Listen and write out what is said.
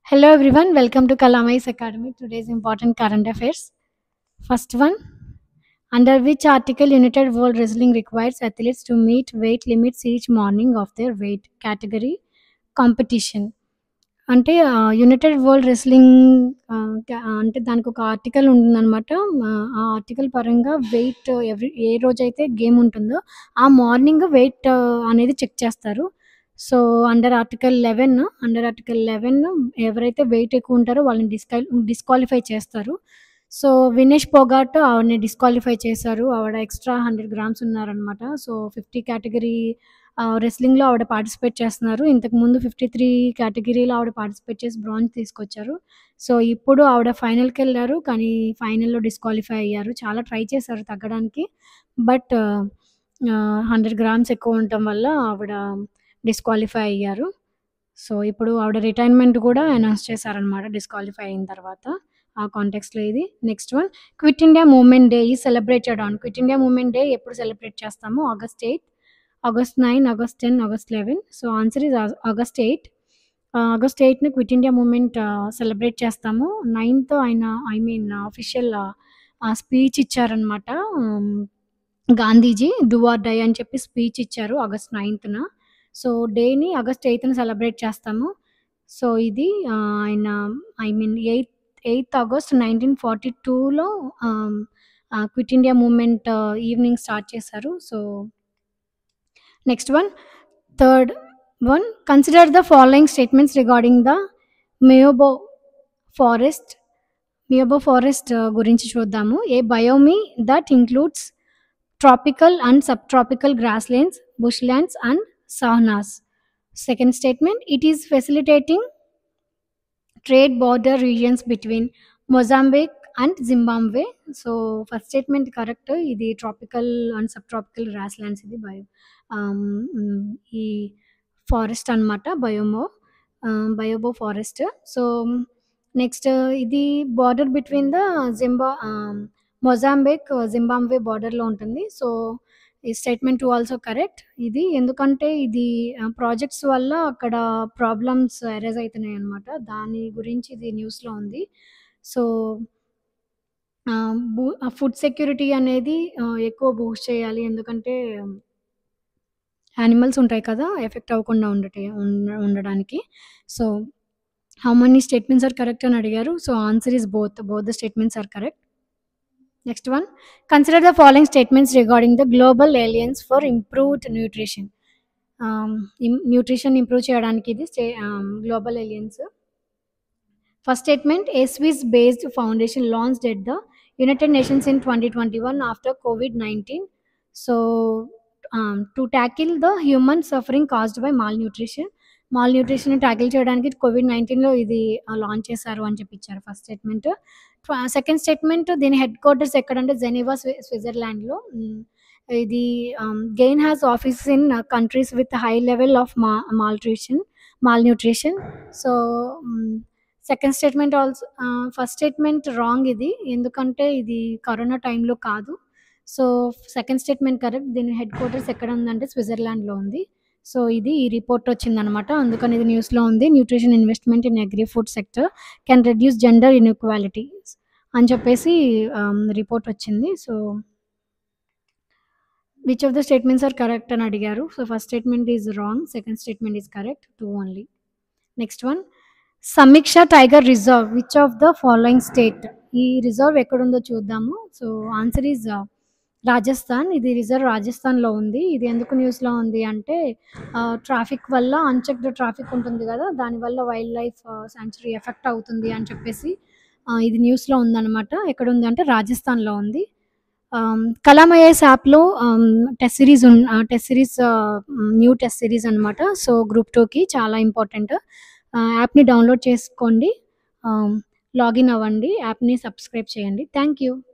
Hello everyone, welcome to Kalamais Academy. Today's important current affairs. First one, under which article United World Wrestling requires athletes to meet weight limits each morning of their weight category competition. అంటే united world wrestling అంటే దానికి ఒక article ఉంటుందన్నమాట ఆ article పరంగా wait every ఏ రోజైతే game ఉంటుందో ఆ మార్నింగ్ వెయిట్ అనేది చెక్ చేస్తారు so under article eleven under article eleven ఎవరైతే వెయిట్ ఎక్కువ ఉంటారో వాళ్ళని డిస్కై డిస్క్వాలిఫై చేస్తారు సో వినేష్ పోగాట్ ఆవిడని డిస్క్వాలిఫై చేశారు ఆవిడ ఎక్స్ట్రా హండ్రెడ్ గ్రామ్స్ ఉన్నారనమాట సో ఫిఫ్టీ కేటగిరీ రెస్లింగ్లో ఆవిడ పార్టిసిపేట్ చేస్తున్నారు ఇంతకు ముందు ఫిఫ్టీ త్రీ కేటగిరీలో ఆవిడ పార్టిసిపేట్ చేసి బ్రాంజ్ తీసుకొచ్చారు సో ఇప్పుడు ఆవిడ ఫైనల్కి వెళ్ళారు కానీ ఫైనల్లో డిస్క్వాలిఫై అయ్యారు చాలా ట్రై చేశారు తగ్గడానికి బట్ హండ్రెడ్ గ్రామ్స్ ఎక్కువ ఉండటం వల్ల ఆవిడ డిస్క్వాలిఫై అయ్యారు సో ఇప్పుడు ఆవిడ రిటైర్మెంట్ కూడా అనౌన్స్ చేశారనమాట డిస్క్వాలిఫై అయిన తర్వాత ఆ కాంటెక్స్లో ఇది next one quit India movement day ఈ celebrated on quit India movement day ఎప్పుడు సెలబ్రేట్ చేస్తాము August eighth August nine August ten August eleven so answer is August eight August ఎయిట్ని క్విట్ ఇండియా మూమెంట్ సెలబ్రేట్ చేస్తాము ninth ఆయన I mean official speech ఇచ్చారనమాట Gandhiji do or die అని చెప్పి speech ఇచ్చారు August నైన్త్న సో డేని ఆగస్ట్ ఎయిత్న సెలబ్రేట్ చేస్తాము సో ఇది ఆయన I mean eighth eighth August nineteen forty టూలో quit India movement evening start చేశారు so next one third one consider the following statements regarding the miombo forest miombo forest గురించి చూద్దాము a biome that includes tropical and subtropical grasslands bushlands and savannas second statement it is facilitating trade border regions between Mozambique and Zimbabwe so first statement correct ఇది tropical and subtropical grasslands ఇది బయో ఈ forest అనమాట బయోమో బయోబో forest so next ఇది border between the జింబా Mozambique Zimbabwe బార్డర్లో ఉంటుంది so ఈ స్టేట్మెంట్ ఆల్సో కరెక్ట్ ఇది ఎందుకంటే ఇది ప్రాజెక్ట్స్ వల్ల అక్కడ ప్రాబ్లమ్స్ అరైజ్ అవుతున్నాయి అనమాట దాని గురించి ఇది న్యూస్లో ఉంది సో ఫుడ్ సెక్యూరిటీ అనేది ఎక్కువ బూస్ట్ చేయాలి ఎందుకంటే యానిమల్స్ ఉంటాయి కదా ఎఫెక్ట్ అవ్వకుండా ఉండటే ఉండడానికి so how many statements are correct అని అడిగారు so answer is both both the statements are correct next one consider the following statements regarding the global alliance for improved nutrition nutrition improve చేయడానికి ఇది స్టే global alliance first statement a Swiss based foundation launched at the United Nations in twenty twenty one after COVID nineteen so to tackle the human suffering caused by malnutrition mall nutrition tackle చేయడానికి COVID నైన్టీన్లో ఇది launch చేశారు అని చెప్పి ఇచ్చారు first statement second statement దీని headquarters ఎక్కడంటే Geneva స్విట్జర్లాండ్లో ఇది gain has office in countries with high level of మా malnutrition malnutrition so second statement also first statement wrong ఇది ఎందుకంటే ఇది కరోనా టైంలో కాదు సో సెకండ్ స్టేట్మెంట్ కరెక్ట్ దీని హెడ్ క్వార్టర్స్ ఎక్కడ ఉందంటే స్విట్జర్లాండ్లో ఉంది సో ఇది ఈ రిపోర్ట్ వచ్చిందనమాట అందుకని ఇది న్యూస్లో ఉంది nutrition investment in agri food sector can reduce gender inequalities అని చెప్పేసి రిపోర్ట్ వచ్చింది so which of the statements are correct అని అడిగారు so first statement is wrong second statement is correct two only next one సమీక్ష tiger reserve which of the following state ఈ reserve ఎక్కడుందో చూద్దాము so answer is Rajasthan ఇది reserve రాజస్థాన్లో ఉంది ఇది ఎందుకు న్యూస్లో ఉంది అంటే ట్రాఫిక్ వల్ల అన్చెక్డ్ ట్రాఫిక్ ఉంటుంది కదా దానివల్ల వైల్డ్ లైఫ్ శాంచురీ ఎఫెక్ట్ అవుతుంది అని చెప్పేసి ఇది న్యూస్లో ఉందన్నమాట ఎక్కడ ఉంది అంటే రాజస్థాన్లో ఉంది కలాం ఐఎస్ యాప్లో test series test series new test series అనమాట సో గ్రూప్ టూకి చాలా ఇంపార్టెంట్ యాప్ని డౌన్లోడ్ చేసుకోండి లాగిన్ అవ్వండి యాప్ని సబ్స్క్రైబ్ చేయండి థ్యాంక్ యూ